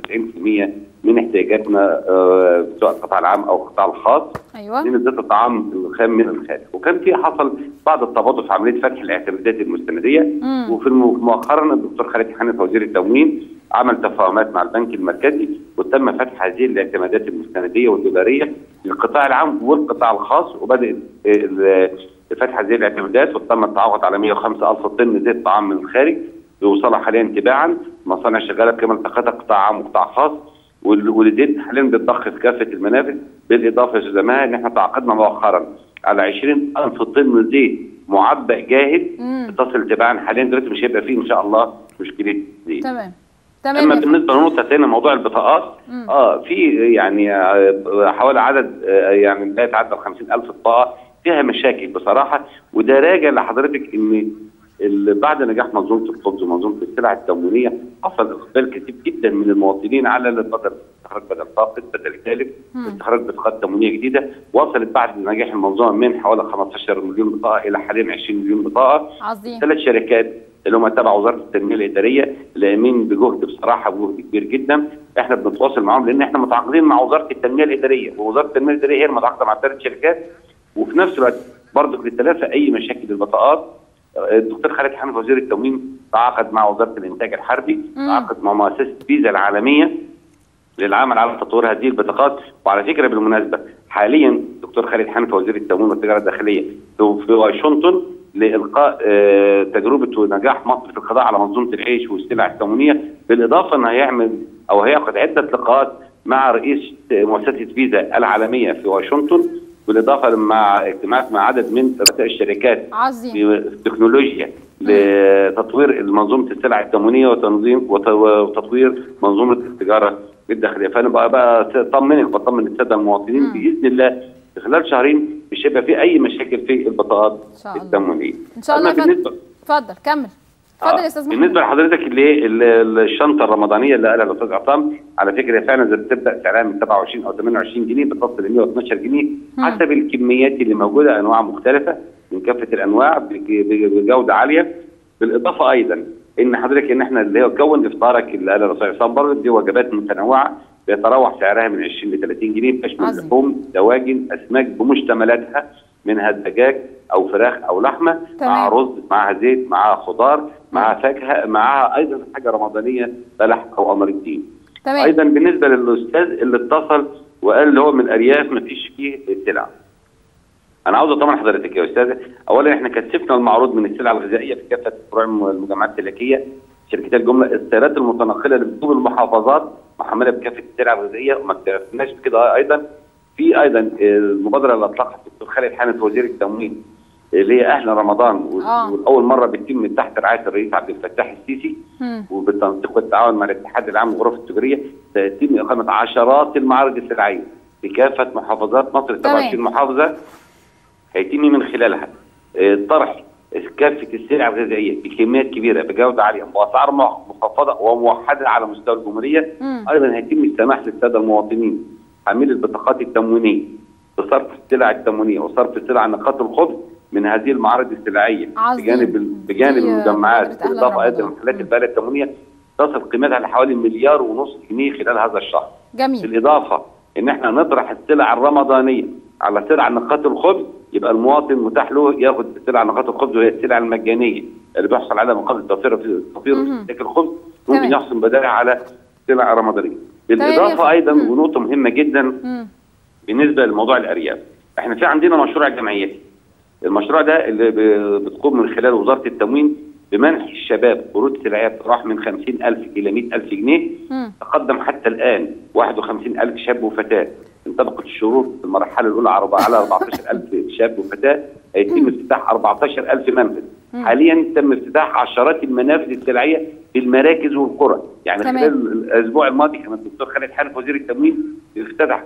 95% من احتياجاتنا آه، سواء القطاع العام او القطاع الخاص ايوه من زيت الطعام الخام من الخارج وكان في حصل بعض التباطؤ في عمليه فتح الاعتمادات المستنديه مم. وفي الم- مؤخرا الدكتور خالد حنفي وزير التموين عمل تفاهمات مع البنك المركزي وتم فتح هذه الاعتمادات المستنديه والدولاريه للقطاع العام والقطاع الخاص وبدات ال- فتح هذه الاعتمادات وتم التعاقد على 105 الف طن زيت طعام من الخارج بيوصلها حاليا تباعا مصانع شغاله بكامل طاقتها قطاع عام وقطاع خاص وال- والزيت حاليا بيتضخ في كافه المنافذ بالاضافه يا استاذ مها ان احنا تعاقدنا مؤخرا على 20 الف طن زيت معبأ جاهز مم. تصل تباعا حاليا دلوقتي مش هيبقى فيه ان شاء الله مشكله زيت تمام تمام اما يا فندم. بالنسبه للنقطه الثانيه موضوع البطاقات مم. اه في يعني آه، حوالي عدد آه، يعني لا يتعدى 50000 بطاقه فيها مشاكل بصراحه وده راجع لحضرتك ان ال- بعد نجاح منظومه الخبز ومنظومه السلع التموينيه حصل اقبال كثير جدا من المواطنين على البدل استخراج بدل طاقه بدل ثالث مم. استخراج بطاقات تموينيه جديده وصلت بعد نجاح المنظومه من حوالي 15 مليون بطاقه الى حاليا 20 مليون بطاقه عظيم ثلاث شركات اللي هم تبع وزاره التنميه الاداريه لامين بجهد بصراحه بجهد كبير جدا احنا بنتواصل معاهم لان احنا متعاقدين مع وزاره التنميه الاداريه ووزاره التنميه الاداريه هي المتعاقده مع ثلاث شركات وفي نفس الوقت برضه للتلافى اي مشاكل البطاقات آه، الدكتور خالد حنفي وزير التموين تعاقد مع وزاره الانتاج الحربي مم. تعاقد مع مؤسسه فيزا العالميه للعمل على تطوير هذه البطاقات وعلى فكره بالمناسبه حاليا دكتور خالد حنفي وزير التموين والتجاره الداخليه في في واشنطن لالقاء آه، تجربه ونجاح مصر في القضاء على منظومه العيش والسلع التموينيه بالاضافه انه هيعمل او هيعقد عده لقاءات مع رئيس مؤسسه فيزا العالميه في واشنطن بالاضافه مع اجتماعات مع عدد من رؤساء الشركات عظيم في التكنولوجيا لتطوير منظومه السلع التموينيه وتنظيم وت- وتطوير منظومه التجاره الداخليه فانا بقى, بقى اطمنك بطمن الساده المواطنين مم. باذن الله في خلال شهرين مش هيبقى في اي مشاكل في البطاقات إن شاء الله. التموينيه ان شاء الله أما يا فندم بالنسبه اتفضل كمل اتفضل آه، يا استاذ محمود بالنسبه لحضرتك اللي ال- الشنطه الرمضانيه اللي قالها الاستاذ عصام على فكره فعلا زي بتبدا سعرها من 27 او 28 جنيه بتصل ل 112 جنيه مم. حسب الكميات اللي موجوده انواع مختلفه من كافه الانواع بج- بج- بجوده عاليه بالاضافه ايضا ان حضرتك ان احنا اللي هو كون افطارك اللي قالها الاستاذ عصام برضه دي وجبات متنوعه بيتراوح سعرها من 20 ل 30 جنيه بتشمل عظيم. لحوم دواجن اسماك بمشتملاتها منها الدجاج او فراخ او لحمه تمام. مع رز معها زيت معها خضار معها فاكهه معها ايضا حاجه رمضانيه بلح او قمر الدين تمام ايضا بالنسبه للاستاذ اللي اتصل وقال اللي هو من الارياف ما فيش فيه سلع انا عاوز اطمن حضرتك يا استاذه اولا احنا كثفنا المعروض من السلع الغذائيه في كافه فروع المجمعات السلكيه شركات الجمله السيارات المتنقله اللي بتجوب المحافظات محمله بكافه السلع الغذائيه وما اكتفناش بكده ايضا في ايضا المبادره اللي اطلقها الدكتور خالد حامد وزير التموين اللي هي اهل رمضان آه. واول مره بتتم تحت رعايه الرئيس عبد الفتاح السيسي مم. وبالتنسيق والتعاون مع الاتحاد العام للغرف التجاريه سيتم اقامه عشرات المعارض السلعيه في كافه محافظات مصر 27 محافظه هيتم من خلالها آه، طرح كافه السلع الغذائيه بكميات كبيره بجوده عاليه واسعار مخفضه وموحده على مستوى الجمهوريه مم. ايضا هيتم السماح للساده المواطنين حاملي البطاقات التموينيه بصرف السلع التموينيه وصرف سلع نقاط الخبز من هذه المعارض السلعيه عظيم. بجانب ال- بجانب دي المجمعات مبادرة أهل بالاضافه ايضا رمضان. محلات البلد التموينيه تصل قيمتها لحوالي مليار ونص جنيه خلال هذا الشهر جميل بالاضافه ان احنا نطرح السلع الرمضانيه على سلع نقاط الخبز يبقى المواطن متاح له ياخد سلع نقاط الخبز وهي السلع المجانيه اللي بيحصل عليها من قبل توفير في توفير مهم. في الخبز تمام. ممكن يحصل بدائع على سلع رمضانيه تمام بالاضافه يا ايضا فندم. ونقطه مهمه جدا مم. بالنسبه لموضوع الارياف احنا في عندنا مشروع جمعيتي المشروع ده اللي ب- بتقوم من خلال وزاره التموين بمنح الشباب قروض سلعيه بتراوح من 50000 الى 100000 جنيه مم. تقدم حتى الان 51000 شاب وفتاه انطبقت الشروط في المرحله الاولى على على 14000 شاب وفتاه هيتم افتتاح 14000 منفذ حاليا تم افتتاح عشرات المنافذ السلعيه في المراكز والقرى يعني تمام. خلال الاسبوع الماضي كان الدكتور خالد حنف وزير التموين افتتح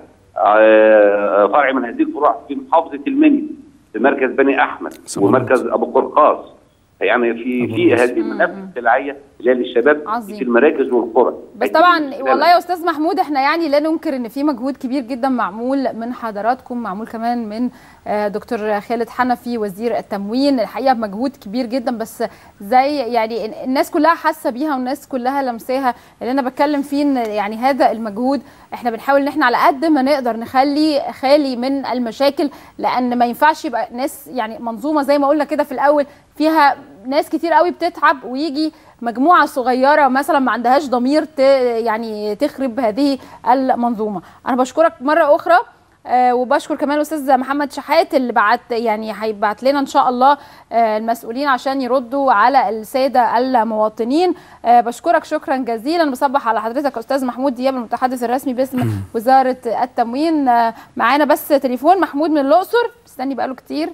آه، فرع من هذه الفروع في محافظه المنيا في مركز بني احمد سبحان ومركز ابو قرقاص يعني في في هذه المنافذ السلعيه اللي هي للشباب عظيم. في المراكز والقرى بس هيتم طبعا من خلالها. والله يا استاذ محمود احنا يعني لا ننكر ان في مجهود كبير جدا معمول من حضراتكم معمول كمان من آه، دكتور خالد حنفي وزير التموين الحقيقه مجهود كبير جدا بس زي يعني الناس كلها حاسه بيها والناس كلها لمساها اللي انا بتكلم فيه ان يعني هذا المجهود احنا بنحاول ان احنا على قد ما نقدر نخلي خالي من المشاكل لان ما ينفعش يبقى ناس يعني منظومه زي ما قلنا كده في الاول فيها ناس كتير قوي بتتعب ويجي مجموعه صغيره مثلا ما عندهاش ضمير ت يعني تخرب هذه المنظومه انا بشكرك مره اخرى آه وبشكر كمان الاستاذ محمد شحات اللي بعت يعني هيبعت لنا ان شاء الله آه المسؤولين عشان يردوا على الساده المواطنين آه بشكرك شكرا جزيلا بصبح على حضرتك استاذ محمود دياب المتحدث الرسمي باسم وزاره التموين آه معانا بس تليفون محمود من الاقصر استني بقاله كتير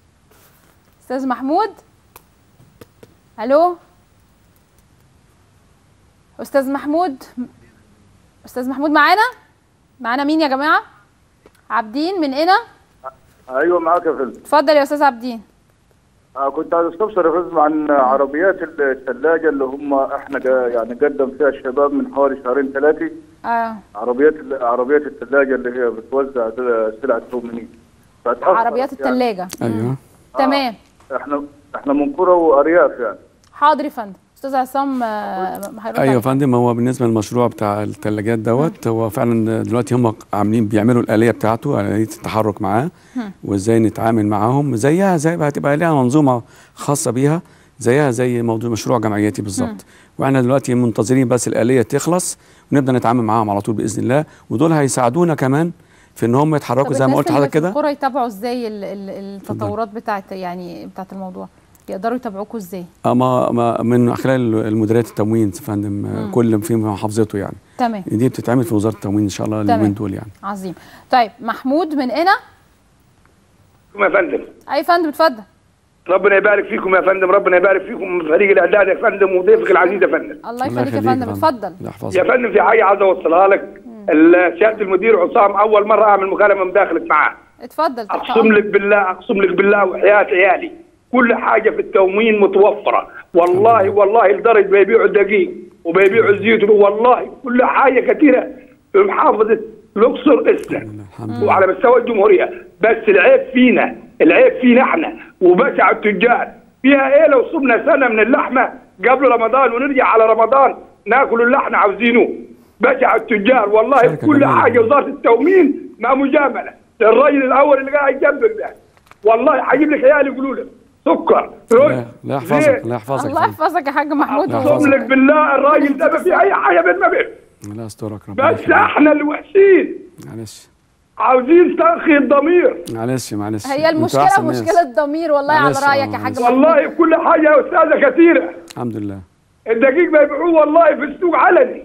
استاذ محمود الو استاذ محمود استاذ محمود معانا معانا مين يا جماعه عابدين من هنا ايوه معاك يا فندم اتفضل يا استاذ عابدين آه كنت عايز استفسر يا فندم عن عربيات الثلاجه اللي هم احنا جا يعني قدم فيها الشباب من حوالي شهرين ثلاثه اه عربيات عربيات الثلاجه اللي هي بتوزع سلع التموينين فاتأخر عربيات يعني. الثلاجه ايوه تمام احنا احنا من قرى وارياف يعني حاضر يا فندم استاذ عصام آه، هيرد ايوه يا عليك. فندم هو بالنسبه للمشروع بتاع الثلاجات دوت هو فعلا دلوقتي هم عاملين بيعملوا الاليه بتاعته اليه التحرك معاه وازاي نتعامل معاهم زيها زي هتبقى ليها منظومه خاصه بيها زيها زي موضوع مشروع جمعيتي بالظبط واحنا دلوقتي منتظرين بس الاليه تخلص ونبدا نتعامل معاهم على طول باذن الله ودول هيساعدونا كمان في ان هم يتحركوا طب زي ما الناس قلت اللي لحضرتك في كده القرى يتابعوا ازاي ال- ال- التطورات بتاعت يعني بتاعت الموضوع يقدروا يتابعوكوا ازاي اما ما من خلال المديريات التموين يا فندم آه، كل في محافظته يعني تمام دي بتتعمل في وزاره التموين ان شاء الله تمام. اليومين دول يعني عظيم طيب محمود من هنا يا فندم اي فندم اتفضل ربنا يبارك فيكم يا فندم ربنا يبارك فيكم فريق الاعداد يا فندم وضيفك العزيز يا فندم الله يخليك يا فندم اتفضل الله يا يحفظك فندم في حاجه عايز اوصلها لك ال- سياده المدير عصام اول مره اعمل مكالمه مداخله معاه اتفضل تحت اقسم أمرك. لك بالله اقسم لك بالله وحياه عيالي كل حاجه في التموين متوفره والله والله لدرجه بيبيعوا الدقيق وبيبيعوا الزيت والله كل حاجه كثيره في محافظه الاقصر اسلم الحمد لله وعلى مستوى الجمهوريه بس العيب فينا العيب فينا احنا وبشع التجار فيها ايه لو صبنا سنه من اللحمه قبل رمضان ونرجع على رمضان ناكل اللي احنا عاوزينه بشع التجار والله شركة كل جميلة. حاجه وزاره التموين ما مجامله الراجل الاول اللي قاعد جنبك ده والله هجيب لك عيال يقولوا لك سكر لا لا يحفظك لا يحفظك الله يحفظك يا حاج محمود اقسم لك بالله الراجل ده ما في اي حاجه بين ما بين لا استرك ربنا بس احنا اللي وحشين معلش عاوزين ترخي الضمير معلش معلش هي المشكله مشكله ضمير والله على رايك يا حاج والله كل حاجه يا استاذه كثيره الحمد لله الدقيق بيبيعوه والله في السوق علني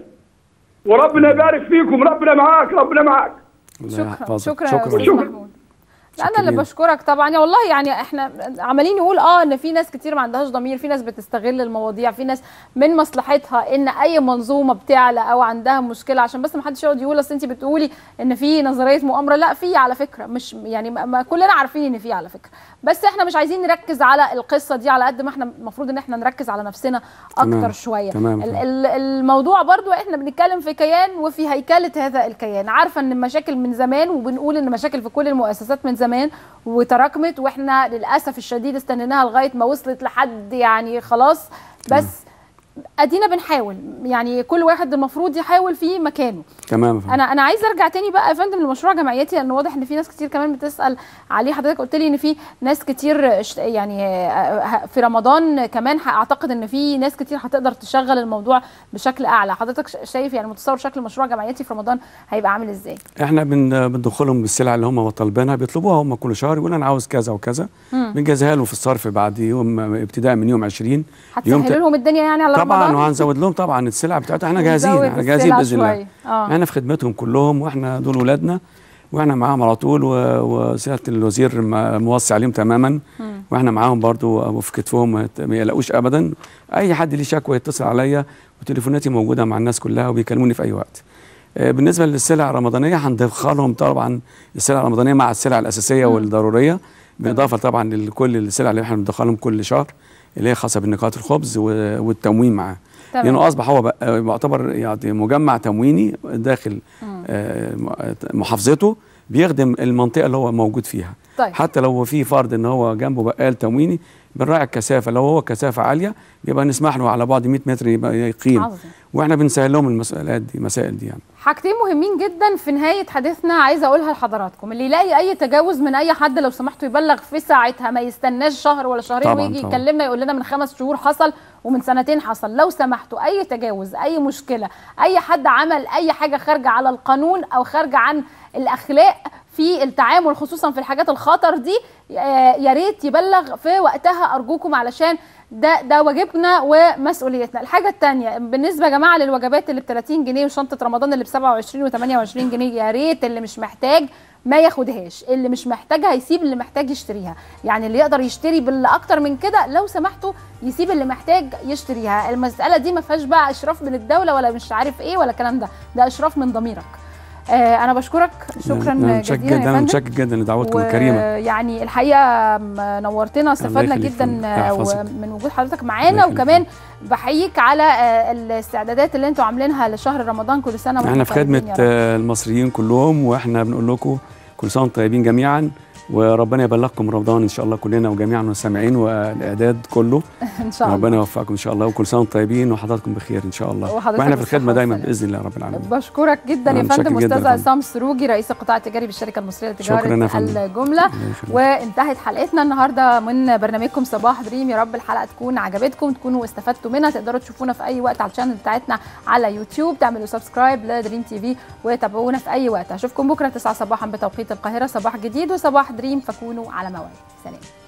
وربنا يبارك فيكم ربنا معاك ربنا معاك شكرا شكرا, شكرا. شكرا. انا اللي بشكرك طبعا يا والله يعني احنا عمالين نقول اه ان في ناس كتير ما عندهاش ضمير في ناس بتستغل المواضيع في ناس من مصلحتها ان اي منظومه بتعلى او عندها مشكله عشان بس ما حدش يقعد يقول اصل انت بتقولي ان في نظريه مؤامره لا في على فكره مش يعني ما كلنا عارفين ان في على فكره بس احنا مش عايزين نركز على القصه دي على قد ما احنا المفروض ان احنا نركز على نفسنا اكتر تمام. شويه تمام. الموضوع برضو احنا بنتكلم في كيان وفي هيكله هذا الكيان عارفه ان المشاكل من زمان وبنقول ان مشاكل في كل المؤسسات من زمان وتراكمت واحنا للاسف الشديد استنيناها لغايه ما وصلت لحد يعني خلاص بس ادينا بنحاول يعني كل واحد المفروض يحاول في مكانه تمام انا انا عايزه ارجع تاني بقى يا فندم لمشروع جمعيتي لان واضح ان في ناس كتير كمان بتسال عليه حضرتك قلت لي ان في ناس كتير يعني في رمضان كمان اعتقد ان في ناس كتير هتقدر تشغل الموضوع بشكل اعلى حضرتك شايف يعني متصور شكل مشروع جمعيتي في رمضان هيبقى عامل ازاي احنا بندخلهم بالسلع اللي هم طالبينها بيطلبوها هم كل شهر يقولوا انا عاوز كذا وكذا بنجهزها له في الصرف بعد يوم ابتداء من يوم 20 يوم هتسهلوا لهم الدنيا يعني على طبعا وهنزود لهم طبعا السلع بتاعتنا احنا جاهزين احنا جاهزين باذن الله آه. احنا في خدمتهم كلهم واحنا دول ولادنا واحنا معاهم على طول وسياده الوزير موصي عليهم تماما مم. واحنا معاهم برضو وفي كتفهم ما يقلقوش ابدا اي حد ليه شكوى يتصل عليا وتليفوناتي موجوده مع الناس كلها وبيكلموني في اي وقت بالنسبه للسلع الرمضانيه هندخلهم طبعا السلع الرمضانيه مع السلع الاساسيه مم. والضروريه بالاضافه طبعا لكل السلع اللي احنا بندخلهم كل شهر اللي هي خاصه بالنقاط الخبز والتموين معاه لانه يعني اصبح هو يعتبر يعني مجمع تمويني داخل محافظته بيخدم المنطقه اللي هو موجود فيها طيب. حتى لو في فرض ان هو جنبه بقال تمويني بنراعي الكثافه لو هو كثافه عاليه يبقى نسمح له على بعد 100 متر يبقى يقيم عظم. واحنا بنسهل لهم المسائلات دي المسائل دي يعني حاجتين مهمين جدا في نهايه حديثنا عايزه اقولها لحضراتكم اللي يلاقي اي تجاوز من اي حد لو سمحتوا يبلغ في ساعتها ما يستناش شهر ولا شهرين ويجي يكلمنا يقول لنا من خمس شهور حصل ومن سنتين حصل لو سمحتوا اي تجاوز اي مشكله اي حد عمل اي حاجه خارجه على القانون او خارجه عن الاخلاق في التعامل خصوصا في الحاجات الخطر دي يا ريت يبلغ في وقتها ارجوكم علشان ده ده واجبنا ومسؤوليتنا الحاجه الثانيه بالنسبه يا جماعه للوجبات اللي ب 30 جنيه وشنطه رمضان اللي ب 27 و28 جنيه يا ريت اللي مش محتاج ما ياخدهاش اللي مش محتاجها يسيب اللي محتاج يشتريها يعني اللي يقدر يشتري باللي اكتر من كده لو سمحتوا يسيب اللي محتاج يشتريها المساله دي ما فيهاش بقى اشراف من الدوله ولا مش عارف ايه ولا الكلام ده ده اشراف من ضميرك آه انا بشكرك شكرا جزيلا جدا انا متشكر جدا لدعوتكم الكريمه يعني الحقيقه نورتنا استفدنا جدا من وجود حضرتك معانا وكمان بحييك على الاستعدادات اللي انتوا عاملينها لشهر رمضان كل سنه وانتم احنا في خدمه المصريين كلهم واحنا بنقول لكم كل سنه وانتم طيبين جميعا وربنا يبلغكم رمضان ان شاء الله كلنا وجميعا والسامعين والاعداد كله ان شاء الله ربنا يوفقكم ان شاء الله وكل سنه وانتم طيبين وحضراتكم بخير ان شاء الله واحنا في الخدمه دايما باذن الله رب العالمين بشكرك جدا يا فندم استاذ عصام سروجي رئيس القطاع التجاري بالشركه المصريه لتجاره الجمله وانتهت حلقتنا النهارده من برنامجكم صباح دريم يا رب الحلقه تكون عجبتكم تكونوا استفدتوا منها تقدروا تشوفونا في اي وقت على الشانل بتاعتنا على يوتيوب تعملوا سبسكرايب لدريم تي في وتابعونا في اي وقت اشوفكم بكره 9 صباحا بتوقيت القاهره صباح جديد وصباح دريم فكونوا على موعد سلام